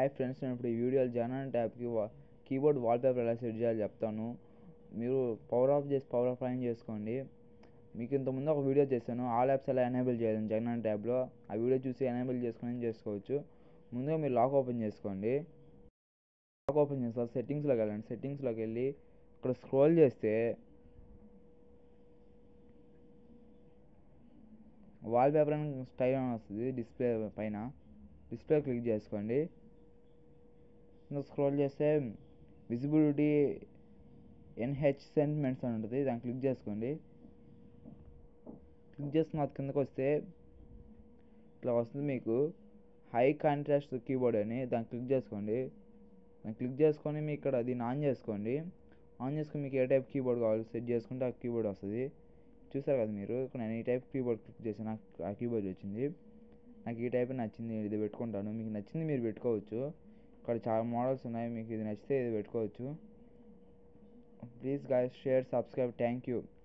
hi friends నేను ఇప్పుడు ఈ వీడియోలో జనరల్ ట్యాబ్కి వా కీబోర్డ్ వాల్పేపర్ ఎలా సెట్ చేయాలో చెప్తాను మీరు పవర్ ఆఫ్ చేసి పవర్ ఆఫ్ ఆన్ చేసుకోండి మీకు ఇంతకుముందు ఒక వీడియో చేశాను ఆల్ యాప్స్ ఎలా ఎనేబుల్ చేయాలని జగన్ ట్యాబ్లో ఆ వీడియో చూసి ఎనేబుల్ చేసుకొని చేసుకోవచ్చు ముందుగా మీరు లాక్ ఓపెన్ చేసుకోండి లాక్ ఓపెన్ చేసిన సెట్టింగ్స్లోకి వెళ్ళండి సెట్టింగ్స్లోకి వెళ్ళి ఇక్కడ స్క్రోల్ చేస్తే వాల్పేపర్ అని స్టైల్ అని వస్తుంది డిస్ప్లే పైన డిస్ప్లే క్లిక్ చేసుకోండి ఇంకా స్క్రోల్ చేస్తే విజిబిలిటీ ఎన్హెచ్ సెంటిమెంట్స్ అని ఉంటుంది దాన్ని క్లిక్ చేసుకోండి క్లిక్ చేసుకున్న కిందకు వస్తే ఇట్లా వస్తుంది మీకు హై కాంట్రాస్ట్ కీబోర్డ్ అని దాన్ని క్లిక్ చేసుకోండి దాన్ని క్లిక్ చేసుకొని మీకు ఇక్కడ దీన్ని ఆన్ చేసుకోండి ఆన్ చేసుకొని మీకు ఏ టైప్ కీబోర్డ్ కావాలో సెట్ చేసుకుంటే ఆ కీబోర్డ్ వస్తుంది చూసారు కదా మీరు ఇక్కడ నేను ఈ టైప్ కీబోర్డ్ క్లిక్ చేసి నాకు ఆ కీబోర్డ్ వచ్చింది నాకు ఈ టైప్ నచ్చింది ఇది పెట్టుకుంటాను మీకు నచ్చింది మీరు పెట్టుకోవచ్చు ఇక్కడ చాలా మోడల్స్ ఉన్నాయి మీకు ఇది నచ్చితే ఇది పెట్టుకోవచ్చు please guys share subscribe thank you